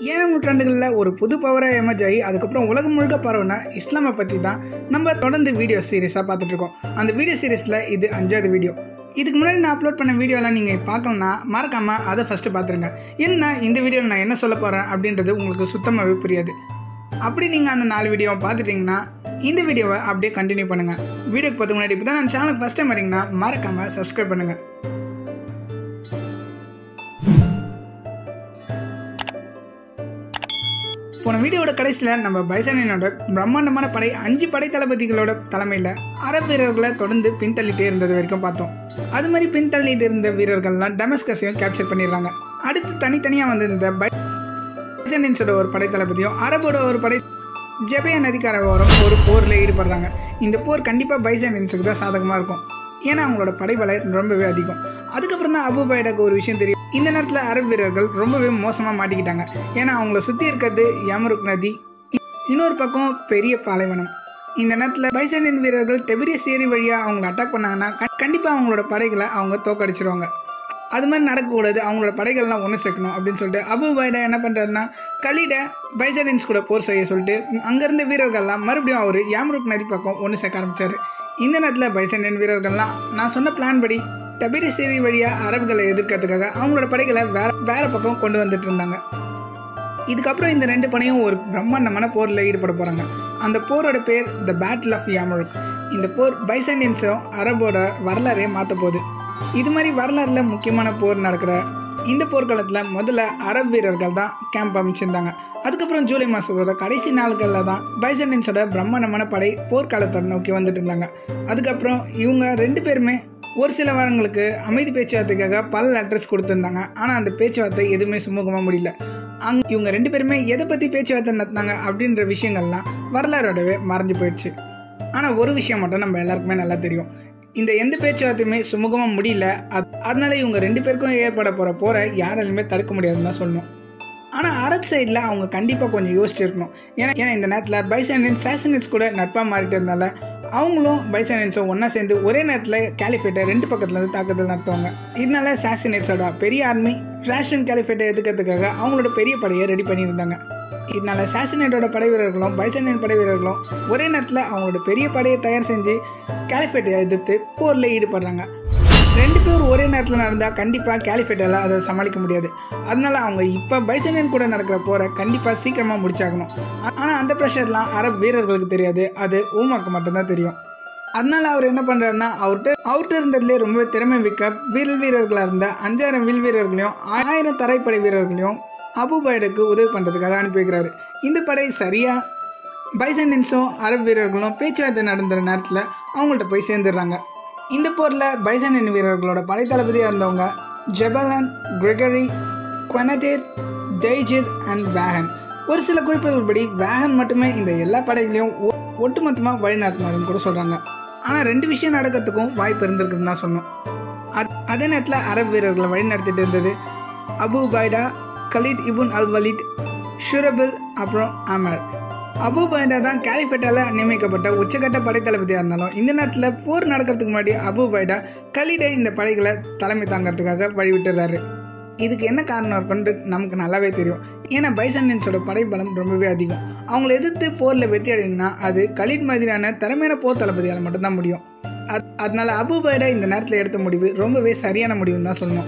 ஏழாம் நூற்றாண்டுகளில் ஒரு புது பவராக எமர்ஜ் ஆகி அதுக்கப்புறம் உலகம் முழுக்க பரவுன இஸ்லாமை பற்றி தான் நம்ம தொடர்ந்து வீடியோ சீரிஸாக பார்த்துட்ருக்கோம் அந்த வீடியோ சீரிஸில் இது அஞ்சாவது வீடியோ இதுக்கு முன்னாடி நான் அப்லோட் பண்ண வீடியோலாம் நீங்கள் பார்க்கலனா மறக்காமல் அதை ஃபஸ்ட்டு பார்த்துருங்க என்ன இந்த வீடியோவில் நான் என்ன சொல்ல போகிறேன் அப்படின்றது உங்களுக்கு சுத்தமாகவே புரியாது அப்படி நீங்கள் அந்த நாலு வீடியோவை பார்த்துட்டிங்கன்னா இந்த வீடியோவை அப்படியே கண்டினியூ பண்ணுங்கள் வீடியோக்கு பார்த்து முன்னாடி இப்போ தான் நம்ம சேனலுக்கு ஃபஸ்ட் டைம் வரீங்கன்னா மறக்காமல் சப்ஸ்கிரைப் பண்ணுங்கள் போன வீடியோட கடைசியில் நம்ம பைசனினோட பிரம்மாண்டமான படை அஞ்சு படை தளபதிகளோட தலைமையில் அரபு வீரர்களை தொடர்ந்து பின்தள்ளிட்டே இருந்தது வரைக்கும் பார்த்தோம் அது மாதிரி பின்தள்ளிட்டு இருந்த வீரர்கள்லாம் டெமஸ்கஸையும் கேப்சர் பண்ணிடுறாங்க அடுத்து தனித்தனியாக வந்திருந்த பைசனின்ஸோட ஒரு படை தளபதியும் அரபோட ஒரு படை ஜெபய நதிக்கரை ஓரம் ஒரு போரில் ஈடுபடுறாங்க இந்த போர் கண்டிப்பாக பைசனின்ஸுக்கு தான் சாதகமாக இருக்கும் ஏன்னா அவங்களோட படைபலை ரொம்பவே அதிகம் அதுக்கப்புறம் தான் அபுபைடாக்கு ஒரு விஷயம் தெரியும் இந்த நேரத்தில் அரபு வீரர்கள் ரொம்பவே மோசமாக மாட்டிக்கிட்டாங்க ஏன்னா அவங்கள சுற்றி இருக்கிறது யமருக் நதி இன்னொரு பக்கம் பெரிய பாலைவனம் இந்த நேரத்தில் பைசனின் வீரர்கள் டெபிரிய சேரி வழியாக அவங்கள அட்டாக் பண்ணாங்கன்னா கண்டிப்பாக அவங்களோட படைகளை அவங்க தோக்கடிச்சிருவாங்க அது மாதிரி நடக்கக்கூடாது அவங்களோட படைகள்லாம் ஒன்று சேர்க்கணும் அப்படின்னு சொல்லிட்டு அபு பைடா என்ன பண்ணுறாருன்னா கலிட பைசனின்ஸ் கூட போர் செய்ய சொல்லிட்டு அங்கேருந்த வீரர்கள்லாம் மறுபடியும் அவர் யாம்ருக் நதி பக்கம் ஒன்று சேர்க்க ஆரம்பித்தார் இந்த நேரத்தில் பைசனின் வீரர்கள்லாம் நான் சொன்ன பிளான் படி தபிரி சேரி வழியாக அரபுகளை எதிர்க்கிறதுக்காக அவங்களோட படைகளை வேற வேற பக்கம் கொண்டு வந்துட்டு இருந்தாங்க இதுக்கப்புறம் இந்த ரெண்டு படையும் ஒரு பிரம்மாண்டமான போரில் ஈடுபட போகிறாங்க அந்த போரோட பேர் த பேட்டில் ஆஃப் யாமருக் இந்த போர் பைசண்டியன்ஸும் அரபோட வரலாறே மாற்ற போகுது இது மாதிரி வரலாறில் முக்கியமான போர் நடக்கிற இந்த போர்க்காலத்தில் முதல்ல அரபு வீரர்கள் தான் கேம்ப் அமைச்சிருந்தாங்க அதுக்கப்புறம் ஜூலை மாதத்தோட கடைசி நாட்களில் தான் பைசண்டியன்ஸோட பிரம்மாண்டமான படை போர்க்காலத்தை நோக்கி வந்துட்டு இருந்தாங்க அதுக்கப்புறம் இவங்க ரெண்டு பேருமே ஒரு சில வாரங்களுக்கு அமைதி பேச்சுவார்த்தைக்காக பல லெட்டர்ஸ் கொடுத்துருந்தாங்க ஆனால் அந்த பேச்சுவார்த்தை எதுவுமே சுமூகமாக முடியல அங் இவங்க ரெண்டு பேருமே எதை பற்றி பேச்சுவார்த்தை நடத்தினாங்க அப்படின்ற விஷயங்கள்லாம் வரலாறோடவே மறைஞ்சு போயிடுச்சு ஆனால் ஒரு விஷயம் மட்டும் நம்ம எல்லாருக்குமே நல்லா தெரியும் இந்த எந்த பேச்சுவார்த்தையுமே சுமூகமாக முடியல அது அதனால இவங்க ரெண்டு பேருக்கும் ஏற்பட போகிற போரை யாராலுமே தடுக்க முடியாதுன்னு தான் சொல்லணும் ஆனால் அரப் சைடில் அவங்க கண்டிப்பாக கொஞ்சம் யோசிச்சிருக்கணும் ஏன்னா ஏன்னா இந்த நேரத்தில் பைசானியன் சாசனிட்ஸ் கூட நட்பாக மாறிட்டு இருந்தால அவங்களும் பைசானியன்ஸும் ஒன்றா சேர்ந்து ஒரே நேரத்தில் கேலிஃபேட்டை ரெண்டு பக்கத்தில் இருந்து தாக்குதல் நடத்துவாங்க இதனால சாசினேட்ஸோட பெரிய ஆர்மி ராஷ்டிரன் கேலிஃபேட்டை எதுக்கிறதுக்காக அவங்களோட பெரிய படையை ரெடி பண்ணியிருந்தாங்க இதனால சாசினேட்டோட படை வீரர்களும் பைசானியன் படை வீரர்களும் ஒரே நேரத்தில் அவங்களோட பெரிய படையை தயார் செஞ்சு கேலிஃபேட்டை எதிர்த்து போரில் ஈடுபடுறாங்க ரெண்டு பேர் ஒரே நேரத்தில் நடந்தால் கண்டிப்பாக கேலிஃபேட்டால் அதை சமாளிக்க முடியாது அதனால அவங்க இப்போ பைசனியன் கூட நடக்கிற போரை கண்டிப்பாக சீக்கிரமாக முடிச்சாகணும் ஆனால் அந்த ப்ரெஷர்லாம் அரப் வீரர்களுக்கு தெரியாது அது ஊமாக்கு மட்டும்தான் தெரியும் அதனால அவர் என்ன பண்ணுறாருன்னா அவர்கிட்ட அவர்கிட்ட இருந்ததுலேயே ரொம்ப திறமை மிக்க வில் வீரர்களாக இருந்த அஞ்சாயிரம் வில் வீரர்களையும் ஆயிரம் தரைப்படை வீரர்களையும் அபுபைடுக்கு உதவி பண்ணுறதுக்காக அனுப்பி வைக்கிறாரு இந்த படை சரியாக பைசண்டின்ஸும் அரப் வீரர்களும் பேச்சுவார்த்தை நடந்துற நேரத்தில் அவங்கள்ட்ட போய் சேர்ந்துடுறாங்க இந்த போரில் பைசனின் வீரர்களோட படை தளபதியாக இருந்தவங்க ஜெபலன் கிரெகரி குவனடேர் டெய்ஜிர் அண்ட் வேகன் ஒரு சில குறிப்புகள்படி வேகன் மட்டுமே இந்த எல்லா படைகளையும் ஒட்டுமொத்தமாக வழி நடத்தினாருன்னு கூட சொல்கிறாங்க ஆனால் ரெண்டு விஷயம் நடக்கிறதுக்கும் வாய்ப்பு இருந்திருக்குன்னு தான் சொன்னோம் அது அதே நேரத்தில் அரபு வீரர்களை வழி நடத்திட்டு இருந்தது Abu Ubaidah Khalid ibn al Walid Shurahbil அப்புறம் அமர் அபு பைடா தான் கேலிஃபேட்டால் நியமிக்கப்பட்ட உச்சகட்ட படைத்தளபதியாக இருந்தாலும் இந்த நேரத்தில் போர் நடக்கிறதுக்கு முன்னாடி அபு பைடா கலீடை இந்த படைகளை தலைமை தாங்கிறதுக்காக வழிவிட்டுறாரு இதுக்கு என்ன காரணம் இருக்குன்னு நமக்கு நல்லாவே தெரியும் ஏன்னா பைசண்டியன்ஸோட படைபலம் ரொம்பவே அதிகம் அவங்கள எதிர்த்து போரில் வெற்றி அடையணும்னா அது கலீட் மாதிரியான திறமையான போர் தளபதியால் மட்டும்தான் முடியும் அது அதனால அபு பைடா இந்த நேரத்தில் எடுத்த முடிவு ரொம்பவே சரியான முடிவுன்னு தான் சொல்லணும்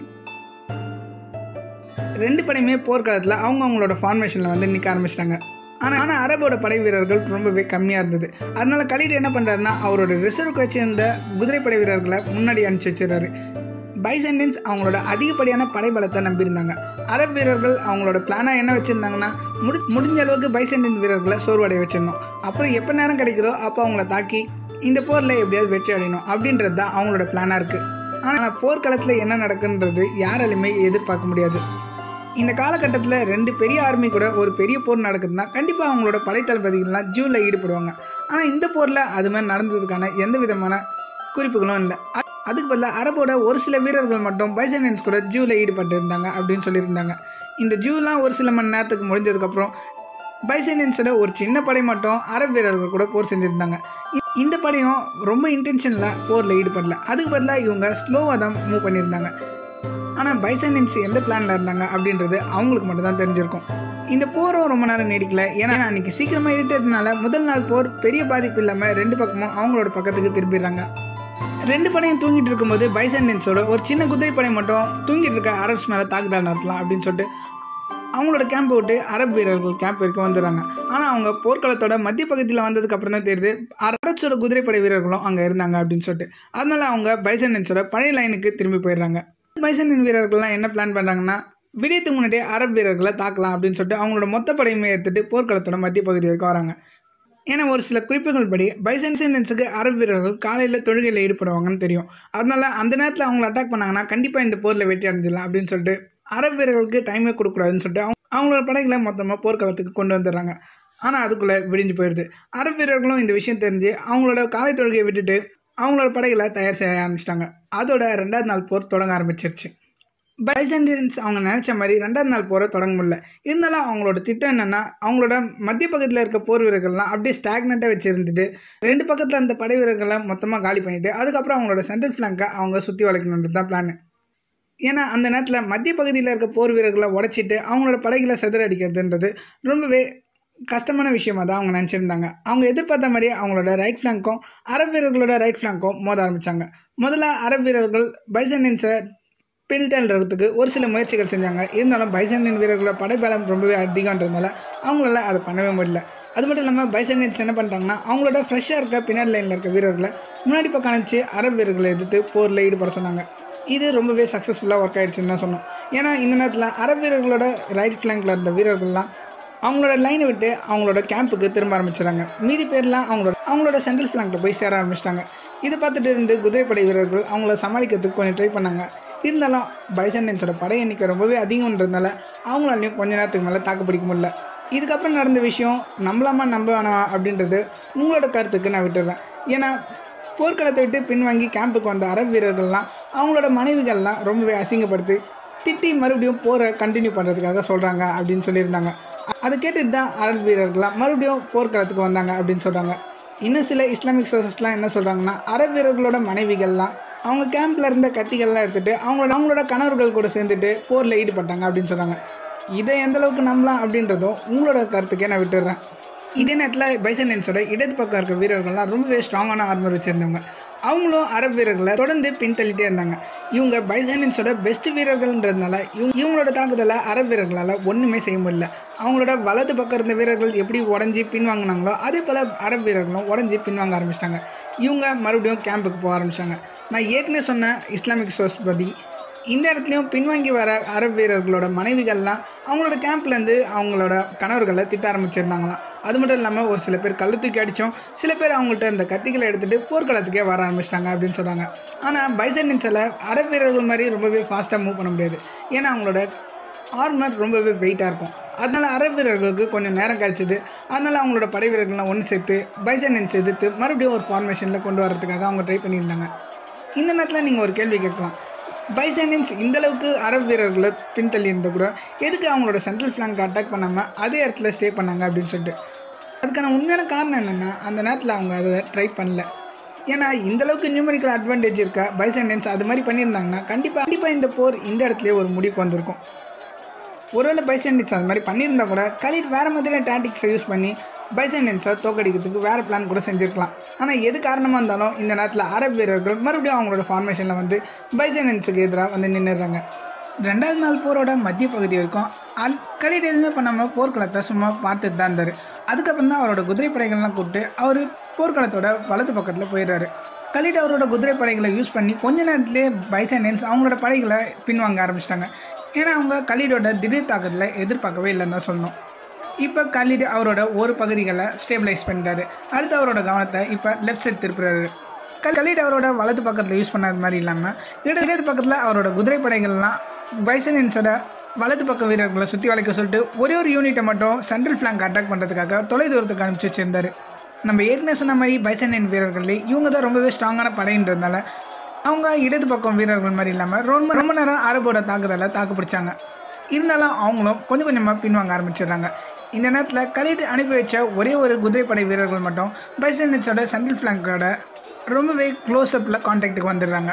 ரெண்டு படையுமே போர்க்காலத்தில் அவங்க அவங்களோட ஃபார்மேஷனில் வந்து நிற்க ஆரம்பிச்சிட்டாங்க ஆனால் ஆனால் அரபோட படை வீரர்கள் ரொம்பவே கம்மியாக இருந்தது அதனால் கலீடு என்ன பண்ணுறாருன்னா அவரோட ரிசர்வ்க்கு வச்சிருந்த குதிரைப்படை வீரர்களை முன்னாடி அனுப்பிச்சி வச்சிடறாரு பைசண்டியன்ஸ் அவங்களோட அதிகப்படியான படைபலத்தை நம்பியிருந்தாங்க அரப் வீரர்கள் அவங்களோட பிளானாக என்ன வச்சுருந்தாங்கன்னா முடி முடிஞ்ச அளவுக்கு பைசண்டியன் வீரர்களை சோர்வடைய வச்சிருந்தோம் அப்புறம் எப்போ நேரம் கிடைக்குதோ அப்போ அவங்கள தாக்கி இந்த போரில் எப்படியாவது வெற்றி அடையணும் அப்படின்றது தான் அவங்களோட பிளானாக இருக்குது ஆனால் போர்க்களத்தில் என்ன நடக்குன்றது யாராலுமே எதிர்பார்க்க முடியாது இந்த காலகட்டத்தில் ரெண்டு பெரிய ஆர்மி கூட ஒரு பெரிய போர் நடக்குதுன்னா கண்டிப்பாக அவங்களோட படைத்தளபதிகள்லாம் ஜூனில் ஈடுபடுவாங்க ஆனால் இந்த போரில் அது மாதிரி நடந்ததுக்கான எந்த விதமான குறிப்புகளும் இல்லை அதுக்கு பதிலாக அரபோட ஒரு சில வீரர்கள் மட்டும் பைசனியன்ஸ் கூட ஜூவில் ஈடுபட்டு இருந்தாங்க அப்படின்னு சொல்லியிருந்தாங்க இந்த ஜூலாம் ஒரு சில மணி நேரத்துக்கு முடிஞ்சதுக்கப்புறம் பைசனியன்ஸோட ஒரு சின்ன படை மட்டும் அரபு வீரர்கள் கூட போர் செஞ்சுருந்தாங்க இந்த படையும் ரொம்ப இன்டென்ஷனில் போரில் ஈடுபடல அதுக்கு பதிலாக இவங்க ஸ்லோவாக தான் மூவ் பண்ணியிருந்தாங்க ஆனால் பைசனின்ஸ் எந்த பிளானில் இருந்தாங்க அப்படின்றது அவங்களுக்கு மட்டும் தான் தெரிஞ்சிருக்கும் இந்த போரும் ரொம்ப நேரம் நீடிக்கல ஏன்னா அன்னைக்கு சீக்கிரமாக இருட்டதுனால முதல் நாள் போர் பெரிய பாதிப்பு இல்லாமல் ரெண்டு பக்கமும் அவங்களோட பக்கத்துக்கு திரும்பிடுறாங்க ரெண்டு படையும் தூங்கிட்டு இருக்கும்போது பைசன்டென்ஸோட ஒரு சின்ன குதிரைப்படை மட்டும் தூங்கிட்டு இருக்க அரப்ஸ் மேலே தாக்குதல் நடத்தலாம் அப்படின்னு சொல்லிட்டு அவங்களோட கேம்பை விட்டு அரப் வீரர்கள் கேம்ப் வரைக்கும் வந்துடுறாங்க ஆனால் அவங்க போர்க்களத்தோட மத்திய பகுதியில் வந்ததுக்கு அப்புறம் தான் தெரியுது அரப்ஸோட குதிரைப்படை வீரர்களும் அங்கே இருந்தாங்க அப்படின்னு சொல்லிட்டு அதனால அவங்க பைசன்டென்ஸோட பழைய லைனுக்கு திரும்பி போயிடுறாங்க பைசன்டன் வீரர்கள்லாம் என்ன பிளான் பண்ணுறாங்கன்னா விடியத்துக்கு முன்னாடியே அரப் வீரர்களை தாக்கலாம் அப்படின்னு சொல்லிட்டு அவங்களோட மொத்த படையுமே எடுத்துட்டு போர்க்களத்தோட மத்திய பகுதி வரைக்கும் வராங்க ஏன்னா ஒரு சில குறிப்புகள் படி பைசன்சென்டன்ஸுக்கு அரபு வீரர்கள் காலையில் தொழுகையில் ஈடுபடுவாங்கன்னு தெரியும் அதனால அந்த நேரத்தில் அவங்கள அட்டாக் பண்ணாங்கன்னா கண்டிப்பாக இந்த போரில் வெற்றி அடைஞ்சிடலாம் அப்படின்னு சொல்லிட்டு அரபு வீரர்களுக்கு டைமே கொடுக்கக்கூடாதுன்னு சொல்லிட்டு அவங்க அவங்களோட படைகளை மொத்தமாக போர்க்களத்துக்கு கொண்டு வந்துடுறாங்க ஆனால் அதுக்குள்ளே விடிஞ்சு போயிடுது அரபு வீரர்களும் இந்த விஷயம் தெரிஞ்சு அவங்களோட காலை தொழுகையை விட்டுட்டு அவங்களோட படைகளை தயார் செய்ய ஆரம்பிச்சிட்டாங்க அதோட ரெண்டாவது நாள் போர் தொடங்க ஆரம்பிச்சிருச்சு பைசண்டியன்ஸ் அவங்க நினச்ச மாதிரி ரெண்டாவது நாள் போரை தொடங்க முடியல இருந்தாலும் அவங்களோட திட்டம் என்னென்னா அவங்களோட மத்திய பக்கத்தில் இருக்க போர் வீரர்கள்லாம் அப்படியே ஸ்டாக்னட்டாக வச்சுருந்துட்டு ரெண்டு பக்கத்தில் அந்த படை வீரர்களை மொத்தமாக காலி பண்ணிவிட்டு அதுக்கப்புறம் அவங்களோட சென்ட்ரல் ஃப்ளாங்கை அவங்க சுற்றி வளைக்கணுன்றது தான் பிளான் ஏன்னா அந்த நேரத்தில் மத்திய பகுதியில் இருக்க போர் வீரர்களை உடச்சிட்டு அவங்களோட படைகளை செதற அடிக்கிறதுன்றது ரொம்பவே கஷ்டமான விஷயமாக தான் அவங்க நினச்சிருந்தாங்க அவங்க எதிர்பார்த்த மாதிரியே அவங்களோட ரைட் ஃப்ளாங்க்கும் அரப் வீரர்களோட ரைட் ஃப்ளாங்க்கும் மோத ஆரம்பித்தாங்க முதல்ல அரப் வீரர்கள் பைசனின்ஸை பின்தள்ளுறதுக்கு ஒரு சில முயற்சிகள் செஞ்சாங்க இருந்தாலும் பைசனின் வீரர்களோட படைபலம் ரொம்பவே அதிகன்றதுனால அவங்களால அதை பண்ணவே முடியல அது மட்டும் இல்லாமல் பைசனின்ஸ் என்ன பண்ணிட்டாங்கன்னா அவங்களோட ஃப்ரெஷ்ஷாக இருக்க பின்னாடி லைனில் இருக்க வீரர்களை முன்னாடி பக்கம் அனுப்பிச்சு அரப் வீரர்களை எதிர்த்து போரில் ஈடுபட சொன்னாங்க இது ரொம்பவே சக்ஸஸ்ஃபுல்லாக ஒர்க் ஆயிடுச்சுன்னு தான் சொன்னோம் ஏன்னா இந்த நேரத்தில் அரப் வீரர்களோட ரைட் ஃப்ளாங்கில் இருந்த வீரர்கள்லாம் அவங்களோட லைனை விட்டு அவங்களோட கேம்புக்கு திரும்ப ஆரம்பிச்சிடுறாங்க மீதி பேர்லாம் அவங்களோட அவங்களோட சென்ட்ரல் ஃப்ளாங்கில் போய் சேர ஆரம்பிச்சிட்டாங்க இதை பார்த்துட்டு இருந்து குதிரைப்படை வீரர்கள் அவங்கள சமாளிக்கிறதுக்கு கொஞ்சம் ட்ரை பண்ணாங்க இருந்தாலும் பைசண்டன்ஸோட படை எண்ணிக்கை ரொம்பவே அதிகம்ன்றதுனால அவங்களாலையும் கொஞ்ச நேரத்துக்கு மேலே தாக்கு பிடிக்க முடியல இதுக்கப்புறம் நடந்த விஷயம் நம்பலாமா நம்ப வேணாமா அப்படின்றது உங்களோட கருத்துக்கு நான் விட்டுடுறேன் ஏன்னா போர்க்களத்தை விட்டு பின்வாங்கி கேம்புக்கு வந்த அரபு வீரர்கள்லாம் அவங்களோட மனைவிகள்லாம் ரொம்பவே அசிங்கப்படுத்தி திட்டி மறுபடியும் போரை கண்டினியூ பண்ணுறதுக்காக சொல்கிறாங்க அப்படின்னு சொல்லியிருந்தாங்க அதை கேட்டுட்டு தான் அரபு வீரர்கள்லாம் மறுபடியும் போர்க்களத்துக்கு வந்தாங்க அப்படின்னு சொல்கிறாங்க இன்னும் சில இஸ்லாமிக் சோர்சஸ்லாம் என்ன சொல்கிறாங்கன்னா அரபு வீரர்களோட மனைவிகள்லாம் அவங்க கேம்பில் இருந்த கத்திகள்லாம் எடுத்துகிட்டு அவங்களோட அவங்களோட கணவர்கள் கூட சேர்ந்துட்டு போரில் ஈடுபட்டாங்க அப்படின்னு சொல்கிறாங்க இதை எந்த அளவுக்கு நம்பலாம் அப்படின்றதும் உங்களோட கருத்துக்கே நான் விட்டுடுறேன் இதே நேரத்தில் பைசனன்ஸோட இடது பக்கம் இருக்க வீரர்கள்லாம் ரொம்பவே ஸ்ட்ராங்கான ஆர்மர் வச்சுருந்தவங்க அவங்களும் அரபு வீரர்களை தொடர்ந்து பின்தள்ளிட்டே இருந்தாங்க இவங்க பைசனன்ஸோட பெஸ்ட் வீரர்கள்ன்றதுனால இவங்க இவங்களோட தாக்குதலை அரபு வீரர்களால் ஒன்றுமே செய்ய முடியல அவங்களோட வலது பக்கம் இருந்த வீரர்கள் எப்படி உடஞ்சி பின்வாங்கினாங்களோ அதே போல் அரபு வீரர்களும் உடஞ்சி பின்வாங்க ஆரம்பிச்சிட்டாங்க இவங்க மறுபடியும் கேம்புக்கு போக ஆரம்பிச்சிட்டாங்க நான் ஏற்கனவே சொன்ன இஸ்லாமிக் சோர்ஸ் படி இந்த இடத்துலையும் பின்வாங்கி வர அரபு வீரர்களோட மனைவிகள்லாம் அவங்களோட கேம்ப்லேருந்து அவங்களோட கணவர்களை திட்ட ஆரம்பிச்சிருந்தாங்களாம் அது மட்டும் இல்லாமல் ஒரு சில பேர் கல்லு தூக்கி அடித்தோம் சில பேர் அவங்கள்ட்ட இந்த கத்திகளை எடுத்துகிட்டு போர்க்களத்துக்கே வர ஆரம்பிச்சிட்டாங்க அப்படின்னு சொல்கிறாங்க ஆனால் பைசன்டின்ஸில் அரபு வீரர்கள் மாதிரி ரொம்பவே ஃபாஸ்ட்டாக மூவ் பண்ண முடியாது ஏன்னா அவங்களோட ஆர்மர் ரொம்பவே வெயிட்டாக இருக்கும் அதனால் அரபு வீரர்களுக்கு கொஞ்சம் நேரம் கழிச்சது அதனால் அவங்களோட படை வீரர்கள்லாம் ஒன்று சேர்த்து பைசன்டின்ஸ் எதிர்த்து மறுபடியும் ஒரு ஃபார்மேஷனில் கொண்டு வரதுக்காக அவங்க ட்ரை பண்ணியிருந்தாங்க இந்த நேரத்தில் நீங்கள் ஒரு கேள்வி கேட்கலாம் பைசண்டின்ஸ் இந்தளவுக்கு அரபு வீரர்களை பின்தள்ளி இருந்த கூட எதுக்கு அவங்களோட சென்ட்ரல் ஃப்ளாங்க் அட்டாக் பண்ணாமல் அதே இடத்துல ஸ்டே பண்ணாங்க அப்படின்னு சொல்லிட்டு அதுக்கான உண்மையான காரணம் என்னென்னா அந்த நேரத்தில் அவங்க அதை ட்ரை பண்ணல ஏன்னா இந்தளவுக்கு நியூமரிக்கல் அட்வான்டேஜ் இருக்க பைசண்டின்ஸ் அது மாதிரி பண்ணியிருந்தாங்கன்னா கண்டிப்பாக கண்டிப்பாக இந்த போர் இந்த இடத்துலேயே ஒரு முடிவுக்கு வந்திருக்கும் ஒருவேளை பைசண்டின்ஸ் அது மாதிரி பண்ணியிருந்தா கூட கலிட் வேறு மாதிரியான டாக்டிக்ஸை யூஸ் பண்ணி பைசண்டின்ஸை தோக்கடிக்கிறதுக்கு வேறு பிளான் கூட செஞ்சுருக்கலாம் ஆனால் எது காரணமாக இருந்தாலும் இந்த நேரத்தில் அரபு வீரர்கள் மறுபடியும் அவங்களோட ஃபார்மேஷனில் வந்து பைசண்டின்ஸுக்கு எதிராக வந்து நின்றுறாங்க ரெண்டாவது நாள் போரோட மத்திய பகுதி வரைக்கும் அல் கலிட் எதுவுமே பண்ணாமல் போர்க்களத்தை சும்மா பார்த்துட்டு தான் இருந்தார் அதுக்கப்புறம் தான் அவரோட குதிரைப்படைகள்லாம் கூப்பிட்டு அவர் போர்க்களத்தோட வலது பக்கத்தில் போயிடுறாரு கலிட் அவரோட குதிரைப்படைகளை யூஸ் பண்ணி கொஞ்ச நேரத்திலே பைசண்டின்ஸ் அவங்களோட படைகளை பின்வாங்க ஆரம்பிச்சிட்டாங்க ஏன்னா அவங்க கலீடோட திடீர் தாக்கத்தில் எதிர்பார்க்கவே இல்லைன்னு தான் சொல்லணும் இப்போ கலீடு அவரோட ஒரு பகுதிகளை ஸ்டேபிளைஸ் பண்ணிட்டாரு அடுத்து அவரோட கவனத்தை இப்போ லெஃப்ட் சைட் திருப்புறாரு கலீடு அவரோட வலது பக்கத்தில் யூஸ் பண்ணாத மாதிரி இல்லாமல் இடது இடது பக்கத்தில் அவரோட குதிரைப்படைகள்லாம் பைசனின்ஸோட வலது பக்க வீரர்களை சுற்றி வளைக்க சொல்லிட்டு ஒரே ஒரு யூனிட்டை மட்டும் சென்ட்ரல் ஃப்ளாங்க் அட்டாக் பண்ணுறதுக்காக தொலை தூரத்துக்கு அனுப்பிச்சு வச்சிருந்தாரு நம்ம ஏற்கனவே சொன்ன மாதிரி பைசனின் வீரர்களே இவங்க தான் ரொம்பவே ஸ்ட்ராங்கான படைன்றதுனால அவங்க இடது பக்கம் வீரர்கள் மாதிரி இல்லாமல் ரொம்ப ரொம்ப நேரம் அரபோட தாக்குதலை தாக்கு பிடிச்சாங்க இருந்தாலும் அவங்களும் கொஞ்சம் கொஞ்சமாக பின்வாங்க ஆரம்பிச்சிடுறாங்க இந்த நேரத்தில் கலிட்டு அனுப்பி வச்ச ஒரே ஒரு குதிரைப்படை வீரர்கள் மட்டும் பைசனிட்ஸோட சென்ட்ரல் ஃப்ளாங்கோட ரொம்பவே க்ளோஸ்அப்பில் கான்டாக்டுக்கு வந்துடுறாங்க அது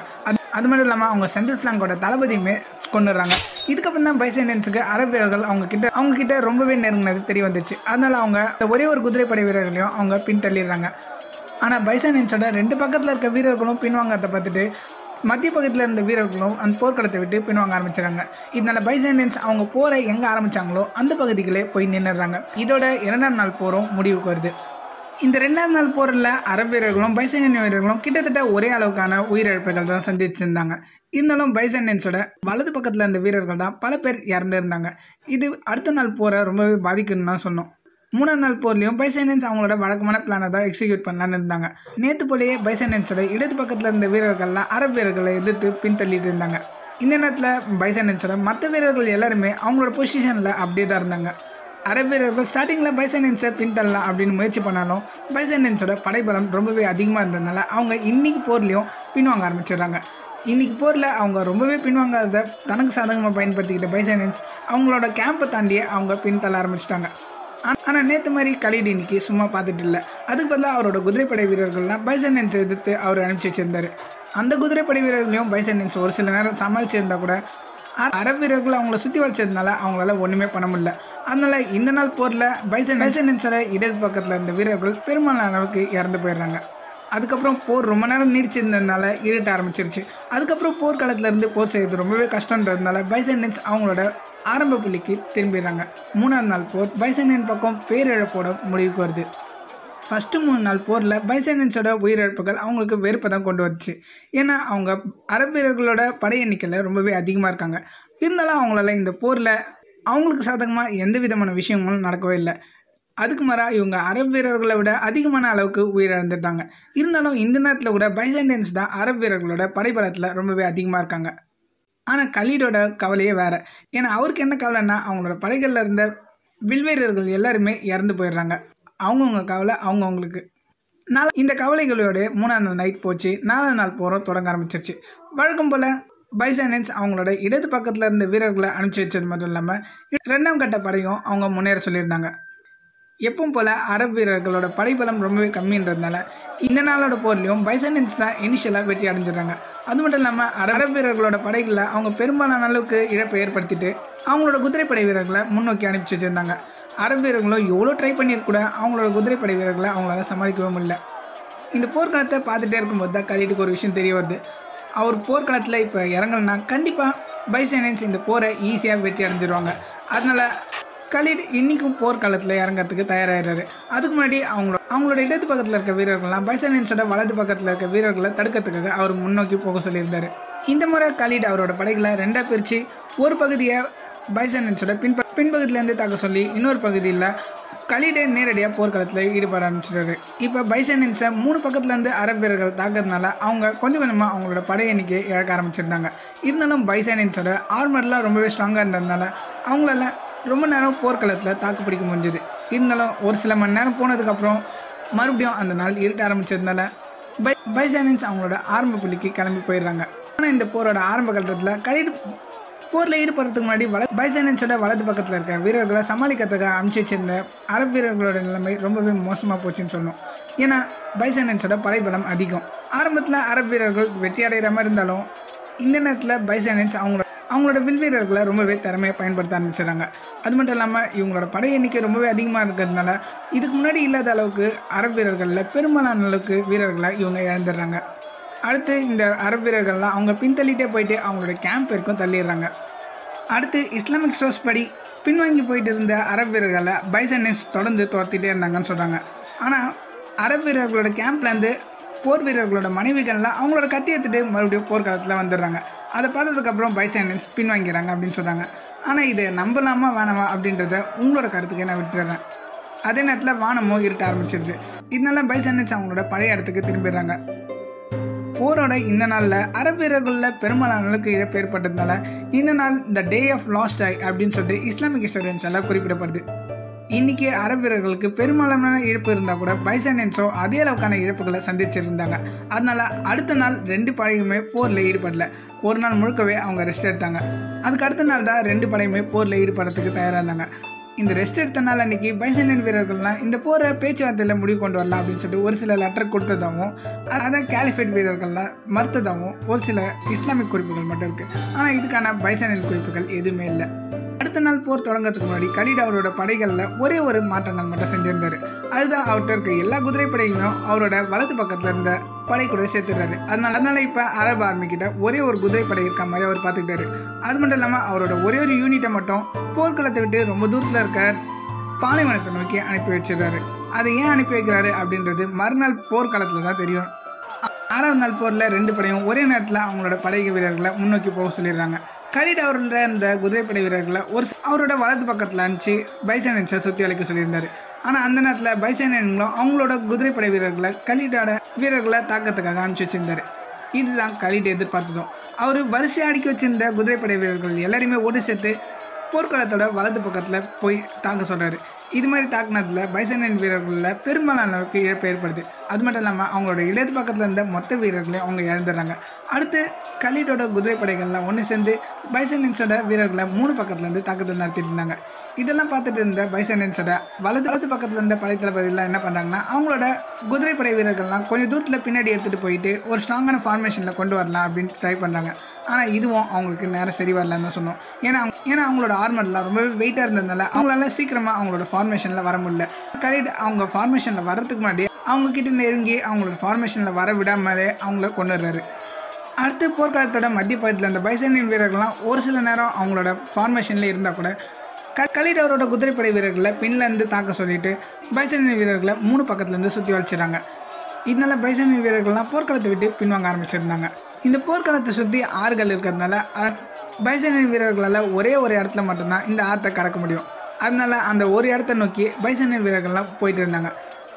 அது மட்டும் இல்லாமல் அவங்க சென்ட்ரல் ஃப்ளாங்கோட தளபதியுமே கொண்டுடுறாங்க இதுக்கப்புறம் தான் பைசைண்டன்ஸுக்கு அரபு வீரர்கள் அவங்க கிட்ட அவங்க கிட்ட ரொம்பவே நெருங்கினது தெரிய வந்துச்சு அதனால அவங்க ஒரே ஒரு குதிரைப்படை வீரர்களையும் அவங்க பின் தள்ளிடுறாங்க ஆனால் பைசைண்டன்ஸோட ரெண்டு பக்கத்தில் இருக்க வீரர்களும் பின்வாங்கத்தை பார்த்துட்டு மத்திய பக்கத்தில் இருந்த வீரர்களும் அந்த போர்க்களத்தை விட்டு பின்வாங்க ஆரம்பிச்சிடறாங்க இதனால பைசைண்டன்ஸ் அவங்க போரை எங்கே ஆரம்பிச்சாங்களோ அந்த பகுதிகளே போய் நின்றுறாங்க இதோட இரண்டாம் நாள் போரும் முடிவுக்கு வருது இந்த ரெண்டாவது நாள் போரில் அரபு வீரர்களும் பைசைனியன் வீரர்களும் கிட்டத்தட்ட ஒரே அளவுக்கான உயிரிழப்புகள் தான் சந்திச்சிருந்தாங்க இருந்தாலும் பைசைனியன்ஸோட வலது பக்கத்தில் இருந்த வீரர்கள் தான் பல பேர் இறந்துருந்தாங்க இது அடுத்த நாள் போரை ரொம்பவே பாதிக்குன்னு தான் சொன்னோம் மூணாவது நாள் போர்லையும் பைசைனியன்ஸ் அவங்களோட வழக்கமான பிளானை தான் எக்ஸிக்யூட் பண்ணலான்னு இருந்தாங்க நேற்று போலேயே பைசைனியன்ஸோட இடது பக்கத்தில் இருந்த வீரர்கள்லாம் அரபு வீரர்களை எதிர்த்து பின்தள்ளிட்டு இருந்தாங்க இந்த நேரத்தில் பைசைனியன்ஸோட மற்ற வீரர்கள் எல்லாருமே அவங்களோட பொசிஷனில் அப்படியே தான் இருந்தாங்க அரபு வீரர்கள் ஸ்டார்டிங்கில் பைசைனன்ஸை பின்தள்ளலாம் அப்படின்னு முயற்சி பண்ணாலும் பைசைனன்ஸோட படைபலம் ரொம்பவே அதிகமாக இருந்ததுனால அவங்க இன்னைக்கு போர்லேயும் பின்வாங்க ஆரம்பிச்சிடுறாங்க இன்னைக்கு போரில் அவங்க ரொம்பவே பின்வாங்காத தனக்கு சாதகமாக பயன்படுத்திக்கிட்ட பைசைனன்ஸ் அவங்களோட கேம்பை தாண்டியே அவங்க பின்தள்ள ஆரம்பிச்சிட்டாங்க ஆனால் நேற்று மாதிரி கலீடு இன்னைக்கு சும்மா பார்த்துட்டு இல்லை அதுக்கு பதிலாக அவரோட குதிரைப்படை வீரர்கள்லாம் பைசைனன்ஸ் எதிர்த்து அவர் அனுப்பிச்சி வச்சிருந்தாரு அந்த குதிரைப்படை வீரர்களையும் பைசைனன்ஸ் ஒரு சில நேரம் சமாளிச்சிருந்தா கூட அ- அரபு வீரர்கள் அவங்கள சுற்றி வச்சதுனால அவங்களால ஒன்றுமே பண்ண முடியல அதனால இந்த நாள் போரில் பைசன் பைசனன்ஸோட இடது பக்கத்தில் இருந்த வீரர்கள் பெரும்பாலான அளவுக்கு இறந்து போயிடுறாங்க அதுக்கப்புறம் போர் ரொம்ப நேரம் நீடிச்சிருந்ததுனால இருட்ட ஆரம்பிச்சிருச்சு அதுக்கப்புறம் போர்க்களத்துல இருந்து போர் செய்யறது ரொம்பவே கஷ்டன்றதுனால பைசனன்ஸ் அவங்களோட ஆரம்ப புள்ளிக்கு திரும்பிடுறாங்க மூணாவது நாள் போர் பைசனியன் பக்கம் பேரிழப்போட முடிவுக்கு வருது ஃபஸ்ட்டு மூணு நாள் போரில் பைசைனன்ஸோட உயிரிழப்புகள் அவங்களுக்கு வெறுப்பை தான் கொண்டு வந்துச்சு ஏன்னா அவங்க அரபு வீரர்களோட படை எண்ணிக்கையில் ரொம்பவே அதிகமாக இருக்காங்க இருந்தாலும் அவங்களால இந்த போரில் அவங்களுக்கு சாதகமாக எந்த விதமான விஷயங்களும் நடக்கவே இல்லை அதுக்கு மாறாக இவங்க அரபு வீரர்களை விட அதிகமான அளவுக்கு உயிரிழந்துட்டாங்க இருந்தாலும் இந்த நேரத்தில் கூட பைசைண்டன்ஸ் தான் அரபு வீரர்களோட படைபலத்தில் ரொம்பவே அதிகமாக இருக்காங்க ஆனால் கலீடோட கவலையே வேறு ஏன்னா அவருக்கு என்ன கவலைன்னா அவங்களோட படைகளில் இருந்த வில்வீரர்கள் எல்லாருமே இறந்து போயிடுறாங்க அவங்கவுங்க கவலை அவங்கவுங்களுக்கு நாள் இந்த கவலைகளோட மூணாவது நாள் நைட் போச்சு நாலாவது நாள் போகிறோம் தொடங்க ஆரம்பிச்சிருச்சு வழக்கம் போல் பைசானன்ஸ் அவங்களோட இடது பக்கத்தில் இருந்த வீரர்களை அனுப்பிச்சி வச்சது மட்டும் இல்லாமல் ரெண்டாம் கட்ட படையும் அவங்க முன்னேற சொல்லியிருந்தாங்க எப்பவும் போல் அரபு வீரர்களோட படைபலம் ரொம்பவே கம்மின்றதுனால இந்த நாளோட போர்லையும் பைசனன்ஸ் தான் இனிஷியலாக வெற்றி அடைஞ்சிடுறாங்க அது மட்டும் இல்லாமல் அரபு வீரர்களோட படைகளில் அவங்க பெரும்பாலான அளவுக்கு இழப்பை ஏற்படுத்திட்டு அவங்களோட குதிரைப்படை வீரர்களை முன்னோக்கி அனுப்பிச்சி வச்சுருந்தாங்க அரபு வீரர்களும் எவ்வளோ ட்ரை பண்ணியிருக்கூட அவங்களோட குதிரைப்படை வீரர்களை அவங்களால சமாளிக்கவே முடியல இந்த போர்க்களத்தை பார்த்துட்டே இருக்கும்போது தான் கலீட்டுக்கு ஒரு விஷயம் தெரிய வருது அவர் போர்க்களத்தில் இப்போ இறங்கலனா கண்டிப்பாக பைசைனன்ஸ் இந்த போரை ஈஸியாக வெற்றி அடைஞ்சிருவாங்க அதனால் கலீட் இன்றைக்கும் போர்க்களத்தில் இறங்கறதுக்கு தயாராகிறாரு அதுக்கு முன்னாடி அவங்களோட அவங்களோட இடது பக்கத்தில் இருக்க வீரர்கள்லாம் பைசைனன்ஸோட வலது பக்கத்தில் இருக்க வீரர்களை தடுக்கிறதுக்காக அவர் முன்னோக்கி போக சொல்லியிருந்தாரு இந்த முறை கலீட் அவரோட படைகளை ரெண்டாக பிரித்து ஒரு பகுதியை பைசனன்ஸோட பின்ப பின்பகுதியிலேருந்து தாக்க சொல்லி இன்னொரு பகுதியில் கலீடே நேரடியாக போர்க்களத்தில் ஈடுபட ஆரம்பிச்சிட்டாரு இப்போ பைசனன்ஸை மூணு பக்கத்துலேருந்து அரபு வீரர்கள் தாக்குறதுனால அவங்க கொஞ்சம் கொஞ்சமாக அவங்களோட படை எண்ணிக்கையை இழக்க ஆரம்பிச்சிருந்தாங்க இருந்தாலும் பைசனன்ஸோட ஆர்மர்லாம் ரொம்பவே ஸ்ட்ராங்காக இருந்ததுனால அவங்களால ரொம்ப நேரம் போர்க்களத்தில் தாக்கு பிடிக்க முடிஞ்சது இருந்தாலும் ஒரு சில மணி நேரம் போனதுக்கப்புறம் மறுபடியும் அந்த நாள் இருட்ட ஆரம்பிச்சதுனால பை பைசானின்ஸ் அவங்களோட ஆரம்ப புள்ளிக்கு கிளம்பி போயிடுறாங்க ஆனால் இந்த போரோட ஆரம்ப கட்டத்தில் கலீடு போரில் ஈடுபடுறதுக்கு முன்னாடி வல பைசானின்ஸோட வலது பக்கத்தில் இருக்க வீரர்களை சமாளிக்கிறதுக்காக அனுப்பிச்சு வச்சிருந்த அரபு வீரர்களோட நிலைமை ரொம்பவே மோசமாக போச்சுன்னு சொன்னோம் ஏன்னா பைசானின்ஸோட படைபலம் அதிகம் ஆரம்பத்தில் அரபு வீரர்கள் வெற்றி அடைகிற மாதிரி இருந்தாலும் இந்த நேரத்தில் பைசானின்ஸ் அவங்களோட அவங்களோட வில் வீரர்களை ரொம்பவே திறமையாக பயன்படுத்த ஆரம்பிச்சிடுறாங்க அது மட்டும் இல்லாமல் இவங்களோட படை எண்ணிக்கை ரொம்பவே அதிகமாக இருக்கிறதுனால இதுக்கு முன்னாடி இல்லாத அளவுக்கு அரபு வீரர்களில் பெரும்பாலான அளவுக்கு வீரர்களை இவங்க இழந்துடுறாங்க அடுத்து இந்த அரபு வீரர்கள்லாம் அவங்க பின்தள்ளிட்டே போயிட்டு அவங்களோட கேம்ப் வரைக்கும் தள்ளிடுறாங்க அடுத்து இஸ்லாமிக் சோர்ஸ் படி பின்வாங்கி போயிட்டு இருந்த அரபு வீரர்களை பைசனஸ் தொடர்ந்து துரத்திட்டே இருந்தாங்கன்னு சொல்கிறாங்க ஆனால் அரபு வீரர்களோட கேம்ப்லேருந்து போர் வீரர்களோட மனைவிகள்லாம் அவங்களோட கத்தி எடுத்துட்டு மறுபடியும் போர்க்காலத்தில் வந்துடுறாங்க அதை பார்த்ததுக்கப்புறம் பைசனன்ஸ் பின்வாங்கிறாங்க அப்படின்னு சொல்கிறாங்க ஆனால் இதை நம்பலாமா வேணாமா அப்படின்றத உங்களோட கருத்துக்கு நான் விட்டுறேன் அதே நேரத்தில் வானமும் இருட்ட ஆரம்பிச்சிருது இதனால பைசனன்ஸ் அவங்களோட பழைய இடத்துக்கு திரும்பிடுறாங்க போரோட இந்த நாளில் அரபு வீரர்களில் பெரும்பாலான அளவுக்கு இழப்பு ஏற்பட்டதுனால இந்த நாள் த டே ஆஃப் லாஸ்ட் ஐ அப்படின்னு சொல்லிட்டு இஸ்லாமிக் ஹிஸ்டோரியன்ஸ் எல்லாம் குறிப்பிடப்படுது இன்னைக்கு அரபு வீரர்களுக்கு பெரும்பாலான இழப்பு இருந்தால் கூட பைசனன்ஸோ அதே அளவுக்கான இழப்புகளை சந்திச்சிருந்தாங்க அதனால அடுத்த நாள் ரெண்டு படையுமே போரில் ஈடுபடல ஒரு நாள் முழுக்கவே அவங்க ரெஸ்ட் எடுத்தாங்க அதுக்கு அடுத்த நாள் தான் ரெண்டு படையுமே போரில் ஈடுபடுறதுக்கு தயாராக இருந்தாங்க இந்த ரெஸ்ட் எடுத்த நாள் அன்னைக்கு பைசனியன் வீரர்கள்லாம் இந்த போரை பேச்சுவார்த்தையில் முடிவு கொண்டு வரலாம் அப்படின்னு சொல்லிட்டு ஒரு சில லெட்டர் கொடுத்ததாகவும் அதான் கேலிஃபேட் வீரர்கள்லாம் மறுத்ததாகவும் ஒரு சில இஸ்லாமிக் குறிப்புகள் மட்டும் இருக்குது ஆனால் இதுக்கான பைசனியன் குறிப்புகள் எதுவுமே இல்லை அடுத்த நாள் போர் தொடங்கறதுக்கு முன்னாடி கலீட் அவரோட படைகளில் ஒரே ஒரு மாற்றங்கள் மட்டும் செஞ்சிருந்தாரு அதுதான் அவர்கிட்ட இருக்க எல்லா குதிரைப்படைகளும் அவரோட வலது பக்கத்தில் இருந்த படை கூட சேர்த்துறாரு அதனால அதனால இப்போ அரபு ஆர்மி கிட்ட ஒரே ஒரு குதிரைப்படை இருக்க மாதிரி அவர் பார்த்துக்கிட்டாரு அது மட்டும் இல்லாமல் அவரோட ஒரே ஒரு யூனிட்டை மட்டும் போர்க்களத்தை விட்டு ரொம்ப தூரத்தில் இருக்க பாலைவனத்தை நோக்கி அனுப்பி வச்சிடுறாரு அதை ஏன் அனுப்பி வைக்கிறாரு அப்படின்றது மறுநாள் போர்க்களத்தில் தான் தெரியும் ஆறாவது நாள் போரில் ரெண்டு படையும் ஒரே நேரத்தில் அவங்களோட படை வீரர்களை முன்னோக்கி போக சொல்லிடுறாங்க கலீட் அவரோட இந்த குதிரைப்படை வீரர்களை ஒரு சி- அவரோட வலது பக்கத்தில் அனுப்பிச்சு பைசனன்ஸை சுற்றி அழைக்க சொல்லியிருந்தாரு ஆனால் அந்த நேரத்தில் பைசனன்களும் அவங்களோட குதிரைப்படை வீரர்களை கலீட்டோட வீரர்களை தாக்கத்துக்காக அனுப்பிச்சு வச்சிருந்தாரு இதுதான் கலீட் எதிர்பார்த்ததும் அவர் வரிசை அடுக்கி வச்சிருந்த குதிரைப்படை வீரர்கள் எல்லாரையுமே ஒன்று சேர்த்து போர்க்களத்தோட வலது பக்கத்தில் போய் தாக்க சொல்கிறாரு இது மாதிரி தாக்குனதில் பைசனியன் வீரர்களில் பெரும்பாலானவருக்கு இழப்பு ஏற்படுது அது மட்டும் இல்லாமல் அவங்களோட இடது பக்கத்தில் இருந்த மொத்த வீரர்களையும் அவங்க இழந்துடுறாங்க அடுத்து கலீட்டோட குதிரைப்படைகள்லாம் ஒன்று சேர்ந்து பைசனியன்ஸோட வீரர்களை மூணு பக்கத்துலேருந்து தாக்குதல் நடத்திட்டு இருந்தாங்க இதெல்லாம் பார்த்துட்டு இருந்த பைசனியன்ஸோட வலது வலது பக்கத்தில் இருந்த படைத்தளபதியெல்லாம் என்ன பண்ணுறாங்கன்னா அவங்களோட குதிரைப்படை வீரர்கள்லாம் கொஞ்சம் தூரத்தில் பின்னாடி எடுத்துகிட்டு போயிட்டு ஒரு ஸ்ட்ராங்கான ஃபார்மேஷனில் கொண்டு வரலாம் அப்படின்னு ட்ரை பண்ணுறாங்க ஆனால் இதுவும் அவங்களுக்கு நேரம் சரி வரலன்னு தான் சொன்னோம் ஏன்னா அவங்க- ஏன்னா அவங்களோட ஆர்மர்லாம் ரொம்பவே வெயிட்டாக இருந்ததுனால அவங்களால சீக்கிரமாக அவங்களோட ஃபார்மேஷனில் வர முடியல கரெக்ட் அவங்க ஃபார்மேஷனில் வரதுக்கு முன்னாடி அவங்க கிட்ட நெருங்கி அவங்களோட ஃபார்மேஷனில் வர விடாமலே அவங்கள கொண்டு வர்றாரு அடுத்து போர்க்காலத்தோட மத்திய பகுதியில் அந்த பைசனியன் வீரர்கள்லாம் ஒரு சில நேரம் அவங்களோட ஃபார்மேஷனில் இருந்தால் கூட க கலீட் அவரோட குதிரைப்படை வீரர்களை பின்லேருந்து தாக்க சொல்லிட்டு பைசனியன் வீரர்களை மூணு பக்கத்துலேருந்து சுற்றி வச்சிட்டாங்க இதனால பைசனியன் வீரர்கள்லாம் போர்க்களத்தை விட்டு பின்வாங்க ஆரம்பிச்சிருந்தாங்க இந்த போர்க்களத்தை சுற்றி ஆறுகள் இருக்கிறதுனால அ- பைசனியன் வீரர்களால் ஒரே ஒரு இடத்துல மட்டும்தான் இந்த ஆற்றை கடக்க முடியும் அதனால அந்த ஒரு இடத்த நோக்கி பைசனியன் வீரர்கள்லாம் போயிட்டு இருந்தாங்க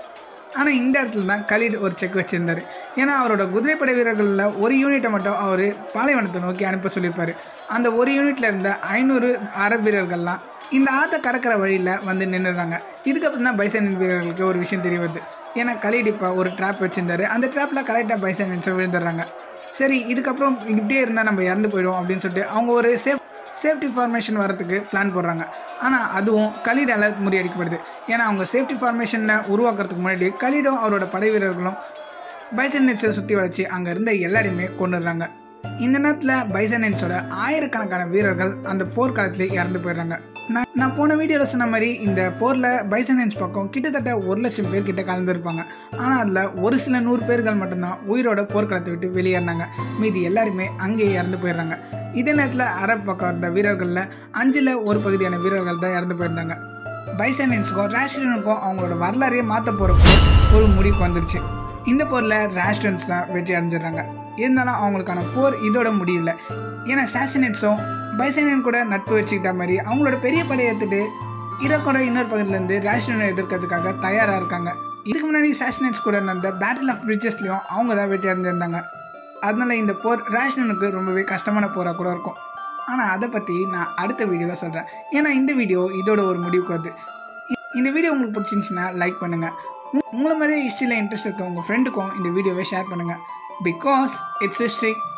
ஆனால் இந்த இடத்துல தான் கலீட் ஒரு செக் வச்சுருந்தார் ஏன்னா அவரோட குதிரைப்படை வீரர்களில் ஒரு யூனிட்டை மட்டும் அவர் பாலைவனத்தை நோக்கி அனுப்ப சொல்லியிருப்பார் அந்த ஒரு யூனிட்டில் இருந்த ஐநூறு அரபு வீரர்கள்லாம் இந்த ஆற்றை கடக்கிற வழியில் வந்து நின்றுறாங்க இதுக்கப்புறம் தான் பைசனின் வீரர்களுக்கு ஒரு விஷயம் தெரிய வருது ஏன்னா கலீட் இப்போ ஒரு ட்ராப் வச்சுருந்தாரு அந்த ட்ராப்பில் கரெக்டாக பைசனின்ஸை விழுந்துடுறாங்க சரி இதுக்கப்புறம் இப்படியே இருந்தால் நம்ம இறந்து போயிடுவோம் அப்படின்னு சொல்லிட்டு அவங்க ஒரு சேஃப் சேஃப்டி ஃபார்மேஷன் வரதுக்கு பிளான் போடுறாங்க ஆனால் அதுவும் கலீடால் முறியடிக்கப்படுது ஏன்னா அவங்க சேஃப்டி ஃபார்மேஷனை உருவாக்குறதுக்கு முன்னாடி கலீடும் அவரோட படை வீரர்களும் பைசனன்ஸை சுற்றி வளைச்சி அங்கே இருந்த எல்லாரையுமே கொண்டுடுறாங்க இந்த நேரத்தில் பைசனன்ஸோட ஆயிரக்கணக்கான வீரர்கள் அந்த போர்க்காலத்திலே இறந்து போயிடுறாங்க நான் நான் போன வீடியோவில் சொன்ன மாதிரி இந்த போரில் பைசனன்ஸ் பக்கம் கிட்டத்தட்ட ஒரு லட்சம் பேர் கிட்ட கலந்துருப்பாங்க ஆனால் அதில் ஒரு சில நூறு பேர்கள் மட்டும்தான் உயிரோட போர்க்களத்தை விட்டு வெளியேறினாங்க மீதி எல்லாருமே அங்கேயே இறந்து போயிடுறாங்க இதே நேரத்தில் அரப் பக்கம் இருந்த வீரர்களில் அஞ்சில் ஒரு பகுதியான வீரர்கள் தான் இறந்து போயிருந்தாங்க பைசனன்ஸுக்கும் ரேஷ்டனுக்கும் அவங்களோட வரலாறையே மாற்ற போகிறப்போ ஒரு முடிவுக்கு வந்துருச்சு இந்த போரில் ரேஷ்டன்ஸ் தான் வெற்றி அடைஞ்சிடுறாங்க இருந்தாலும் அவங்களுக்கான போர் இதோட முடியல ஏன்னா சாசினேட்ஸும் பைசனியன் கூட நட்பு வச்சுக்கிட்ட மாதிரி அவங்களோட பெரிய படையை எடுத்துட்டு ஈராக்கோட இன்னொரு பக்கத்துலேருந்து ரேஷ்டனை எதிர்க்கிறதுக்காக தயாராக இருக்காங்க இதுக்கு முன்னாடி சாசினேட்ஸ் கூட நடந்த பேட்டில் ஆஃப் பிரிட்ஜஸ்லையும் அவங்க தான் வெற்றி அடைஞ்சிருந்தாங்க அதனால இந்த போர் ரேஷ்னனுக்கு ரொம்பவே கஷ்டமான போராக கூட இருக்கும் ஆனால் அதை பற்றி நான் அடுத்த வீடியோவில் சொல்கிறேன் ஏன்னா இந்த வீடியோ இதோட ஒரு முடிவுக்கு வருது இ- இந்த வீடியோ உங்களுக்கு பிடிச்சிருந்துச்சுன்னா லைக் பண்ணுங்கள் உங்களை மாதிரியே ஹிஸ்ட்ரியில் இன்ட்ரெஸ்ட் இருக்க உங்கள் ஃப்ரெண்டுக்கும் இந்த வீடியோவை ஷேர் பண்ணுங்கள் பிகாஸ் இட்ஸ் ஹிஸ்ட்ரி